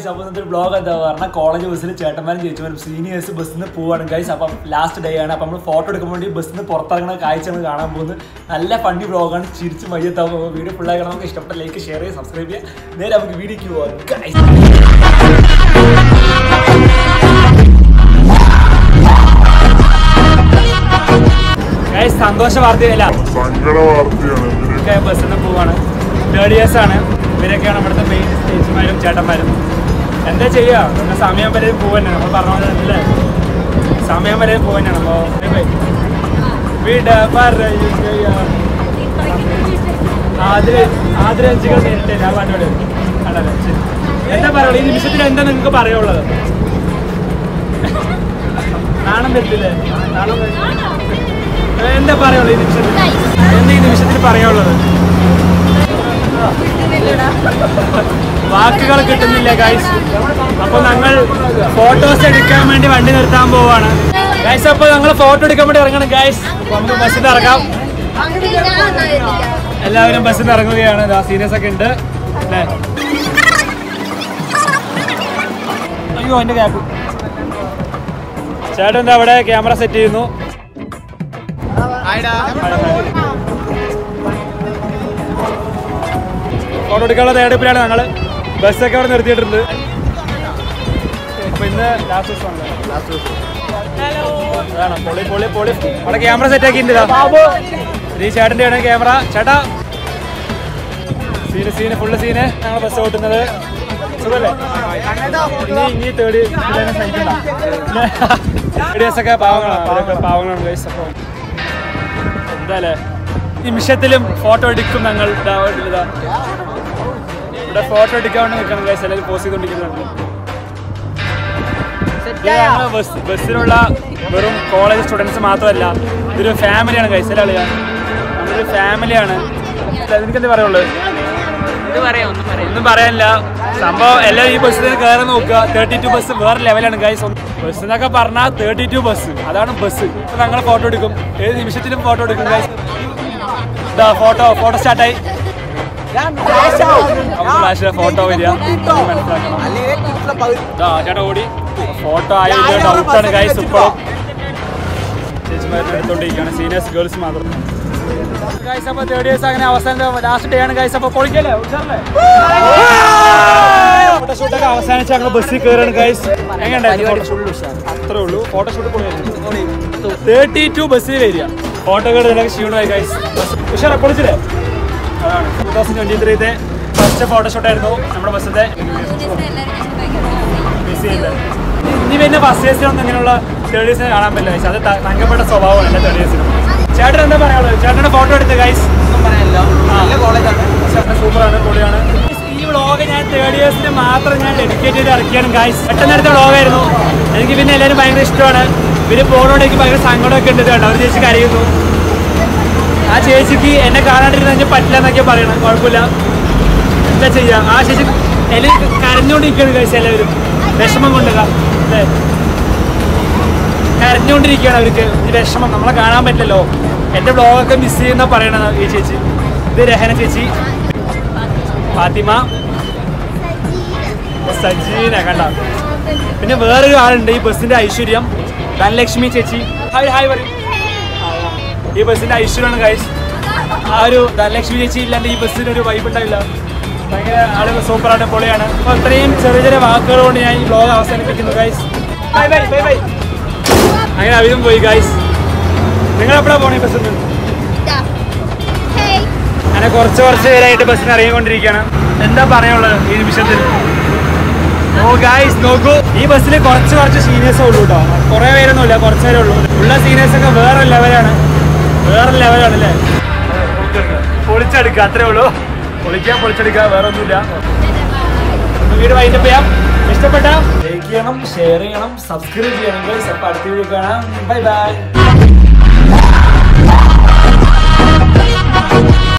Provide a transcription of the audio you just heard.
അപ്പോൾ ഇന്നത്തെ ബ്ലോഗ് എന്താ പറഞ്ഞാൽ കോളേജ് ബസ്സിൽ ചേട്ടന്മാരും ചേച്ചിമാരും സീനിയേഴ്സ് ബസ്സിൽ നിന്ന് പോവാണ് ഗൈസ് അപ്പം ലാസ്റ്റ് ഡേ ആണ് അപ്പം നമ്മൾ ഫോട്ടോ എടുക്കാൻ വേണ്ടി ബസ്സിൽ നിന്ന് പുറത്തിറങ്ങുന്ന കാഴ്ചയാണ് കാണാൻ പോകുന്നത് നല്ല ഫണ്ണി ബ്ലോഗാണ് ചിരിച്ച് മയ്യത്താവും വീഡിയോ ഫുള്ളായി നമുക്ക് ഇഷ്ടപ്പെട്ട ലൈക്ക് ഷെയർ ചെയ്യുക സബ്സ്ക്രൈബ് ചെയ്യുക നേരെ നമുക്ക് വീഡിയോക്ക് പോകാം ഗൈസ് ഗൈസ് സന്തോഷ വാർത്തയല്ല സങ്കട വാർത്തയാണ് ഇതിന് ഒക്കെ ബസ്സിൽ നിന്ന് പോവാണ് തേർഡ് ഇയേഴ്സ് ആണ് ഇവരൊക്കെയാണ് ഇവിടുത്തെ മെയിൻ ചേച്ചിമാരും ചേട്ടന്മാരും എന്താ ചെയ്യുക പിന്നെ സമയം വരെ പോവന്നെ നമ്മൾ പറഞ്ഞ പോലെ അല്ലേ സമയം വരെ പോവന്നെയാണ് അപ്പോൾ വിട പറയുകയാ. ആതിര ആതിരഞ്ചികൾ നേരിട്ടില്ല ആ പാട്ടോട് കണ്ടല്ലേ ശരി. എന്താ പറയുള്ളൂ ഈ നിമിഷത്തിൽ എന്താ നിങ്ങൾക്ക് പറയുള്ളത് നാണം വരില്ലേ നാണം വരില്ല. എന്താ പറയുള്ളൂ ഈ നിമിഷത്തിൽ എന്താ ഈ നിമിഷത്തിൽ പറയാനുള്ളത് വാക്കുകൾ കിട്ടുന്നില്ല ഗൈസ് അപ്പൊ ഞങ്ങൾ ഫോട്ടോസ് എടുക്കാൻ വേണ്ടി വണ്ടി നിർത്താൻ പോവാണ് ഗൈസ് അപ്പൊ ഞങ്ങൾ ഫോട്ടോ എടുക്കാൻ വേണ്ടി ഇറങ്ങണം ഗൈസ് നമുക്ക് ബസ്സിൽ നിന്ന് ഇറങ്ങാം എല്ലാവരും ബസ്സിൽ നിന്ന് ഇറങ്ങുകയാണ് സീരിയസ് ഒക്കെ ഉണ്ട് അല്ലേ അയ്യോ എന്റെ ക്യാബ് ചേട്ടൻ എന്താ അവിടെ ക്യാമറ സെറ്റ് ചെയ്യുന്നു ഫോട്ടോ എടുക്കാനുള്ള തയ്യാറെടുപ്പിലാണ് ഞങ്ങൾ ബസ്സൊക്കെ അവിടെ നിർത്തിയിട്ടുണ്ട് ഇപ്പൊ ഇന്ന് ലാസ്റ്റ് ദിവസമാണ് അതാണ് പൊളി പൊളി പൊളി അവിടെ ക്യാമറ സെറ്റ് ആക്കിയിട്ടുണ്ട് ഈ ചേട്ടൻ്റെ ആണ് ക്യാമറ ചേട്ടാ സീന് സീന് ഫുള്ള് സീന് ഞങ്ങൾ ബസ് ഓട്ടുന്നത് സുഖല്ലേ ഇനി ഇനി തേർഡ് ഒക്കെ പാവങ്ങളാണ് അവരൊക്കെ പാവങ്ങളാണ് ഗൈസ് അപ്പോൾ എന്തായാലേ നിമിഷത്തിലും ഫോട്ടോ എടുക്കും ഞങ്ങൾ ഇതാ ഇതാ. ഇവിടെ ഫോട്ടോ എടുക്കാൻ വേണ്ടി നിൽക്കണം ഗൈസ് എല്ലാവരും പോസ്റ്റ് ചെയ്തുകൊണ്ടിരിക്കുന്നുണ്ട് ഇത് ഞങ്ങള് ബസ് ബസ്സിലുള്ള വെറും കോളേജ് സ്റ്റുഡൻസ് മാത്രമല്ല ഇതൊരു ഫാമിലിയാണ് ഗൈസ് അല്ലേ അളിയാ? നമ്മളൊരു ഫാമിലിയാണ് എനിക്കെന്ത് പറയുള്ളൂ ഒന്നും പറയാനില്ല സംഭവം എല്ലാവരും ഈ ബസ്സിൽ കയറി നോക്കുക തേർട്ടി ടു ബസ് വേറെ ലെവലാണ് ഗൈസ് ബസ് എന്നൊക്കെ പറഞ്ഞാൽ തേർട്ടി ടു ബസ് അതാണ് ബസ് ഇപ്പൊ ഞങ്ങൾ ഫോട്ടോ എടുക്കും ഏത് നിമിഷത്തിലും ഫോട്ടോ എടുക്കും ഗൈസ് ഇതാ ഫോട്ടോ ഫോട്ടോ സ്റ്റാർട്ടായി ഫ്ലാഷിലെ ഫോട്ടോ വരിക മനസ്സിലാക്കണം ഇതാ ചേട്ടാ ഓടി ഫോട്ടോ ആയ ഡൗട്ടാണ് ഗൈസ് ഇപ്പോഴും ചേച്ചിമാരുടെ എടുത്തോണ്ടിരിക്കുകയാണ് സീനിയേഴ്സ് ഗേൾസ് മാത്രം ഗൈസ് അപ്പൊ തേർഡ് ഇയേഴ്സ് അങ്ങനെ അവസാനത്തെ ലാസ്റ്റ് ഡേ ആണ് ഗൈസ് അപ്പൊ പൊളിക്കല്ലേ ഉഷാറല്ലേ ഫോട്ടോഷൂട്ടൊക്കെ അവസാനിച്ച് ഞങ്ങൾ ബസ്സിൽ കയറാണ് ഗൈസ് എങ്ങനെയുണ്ടായിരുന്നു അത്രേ ഉള്ളൂ ഫോട്ടോഷൂട്ട് തേർട്ടി ടു ബസ്സിൽ വരിക ഫോട്ടോ എടുത്തൊക്കെ ക്ഷീണമായി ഗൈസ് ഉഷാറ പൊളിച്ചില്ലേ അതാണ് ടൂ തൗസൻഡ് ട്വന്റി ത്രീത്തെ ഫസ്റ്റ് ഫോട്ടോഷൂട്ട് ആയിരുന്നു നമ്മുടെ ബസ്സിന്റെ മിസ് ചെയ്യില്ല ഇനി വരുന്ന ഫസ്റ്റ് ഇയേഴ്സിനൊന്നും ഇങ്ങനെയുള്ള തേർഡ് ഇയേഴ്സിനെ കാണാൻ പറ്റില്ല ഗൈസ് അത് ത- തങ്കപ്പെട്ട സ്വഭാവമാണ് എൻ്റെ തേർഡ് ഇയേഴ്സിനും ചേട്ടൻ എന്താ പറയാനുള്ളത് ചേട്ടൻ്റെ ഫോട്ടോ എടുത്ത് ഗൈസ് സൂപ്പറാണ് പൊളിയാണ് ഈ വ്ളോഗ് ഞാൻ തേർഡ് ഇയേഴ്സിന് മാത്രം ഞാൻ ഡെഡിക്കേറ്റ് ചെയ്ത് ഇറക്കിയാണ് ഗൈസ് പെട്ടെന്ന് എടുത്ത വ്ളോഗായിരുന്നു എനിക്ക് പിന്നെ എല്ലാവരും ഭയങ്കര ഇഷ്ടമാണ് പിന്നെ പോണോണ്ട് എനിക്ക് ഭയങ്കര സങ്കടമൊക്കെ ഉണ്ട് കേട്ടോ അവർ ചേച്ചി കരയുന്നു ആ ചേച്ചിക്ക് എന്നെ കാണാണ്ടിരുന്ന എനിക്ക് പറ്റില്ല എന്നൊക്കെ പറയണം കുഴപ്പമില്ല എന്താ ചെയ്യാ ആ ചേച്ചി എല്ലാവരും കരഞ്ഞുകൊണ്ടിരിക്കുകയാണ് കഴിച്ച എല്ലാവരും വിഷമം കൊണ്ട് ക- അല്ലേ കരഞ്ഞുകൊണ്ടിരിക്കുകയാണ് അവർക്ക് ഈ വിഷമം നമ്മളെ കാണാൻ പറ്റില്ലല്ലോ എൻ്റെ ബ്ലോഗൊക്കെ മിസ് ചെയ്യുന്ന പറയണത് ഈ ചേച്ചി ഇത് രഹന ചേച്ചി ഫാത്തിമ സജീന കണ്ട പിന്നെ വേറൊരു ആളുണ്ട് ഈ ബസ്സിന്റെ ഐശ്വര്യം ധനലക്ഷ്മി ചേച്ചി ഹായ് ഹായ് പറയും ഈ ബസ്സിന്റെ ഐശ്വര്യമാണ് ഗൈസ് ആ ഒരു ധനലക്ഷ്മി ചേച്ചി ഇല്ലാണ്ട് ഈ ബസ്സിന് ഒരു വൈബ് ഉണ്ടാവില്ല ഭയങ്കര ആളുകൾ സൂപ്പറാണ് പൊളിയാണ് അപ്പൊ അത്രയും ചെറിയ ചെറിയ വാക്കുകൾ കൊണ്ട് ഞാൻ ഈ ബ്ലോഗ് അവസാനിപ്പിക്കുന്നു guys bye bye bye bye അങ്ങനെ അവരും പോയി ഗൈസ് നിങ്ങൾ എപ്പോഴാണ് പോണേ ബസ്സിൽ നിന്ന് അങ്ങനെ കുറച്ച് കുറച്ച് പേരായിട്ട് ബസ്സിന് ഇറങ്ങിക്കൊണ്ടിരിക്കുകയാണ് എന്താ പറയാനുള്ളത് ഈ നിമിഷത്തിൽ ഓ ഗായ്സ് നോക്കൂ ഈ ബസ്സിൽ കുറച്ച് കുറച്ച് സീനിയേഴ്സേ ഉള്ളൂ കേട്ടോ കുറേ പേരൊന്നും ഇല്ല കുറച്ച് പേരേ ഉള്ളൂ ഉള്ള സീനിയേഴ്സ് ഒക്കെ വേറെ ലെവലാണ് വേറെ ലെവലാണ് അല്ലേ പൊളിച്ചെടുക്കുക അത്രേ ഉള്ളൂ പൊളിക്കാൻ പൊളിച്ചെടുക്കുക വേറെ ഒന്നുമില്ല വീട് വൈൻഡപ്പ് ചെയ്യാം ഇഷ്ടപ്പെട്ട ലൈക്ക് ചെയ്യണം ഷെയർ ചെയ്യണം സബ്സ്ക്രൈബ് ചെയ്യണം ഗൈസ് അപ്പോൾ അടുത്ത വീഡിയോ കാണാം ബൈ ബൈ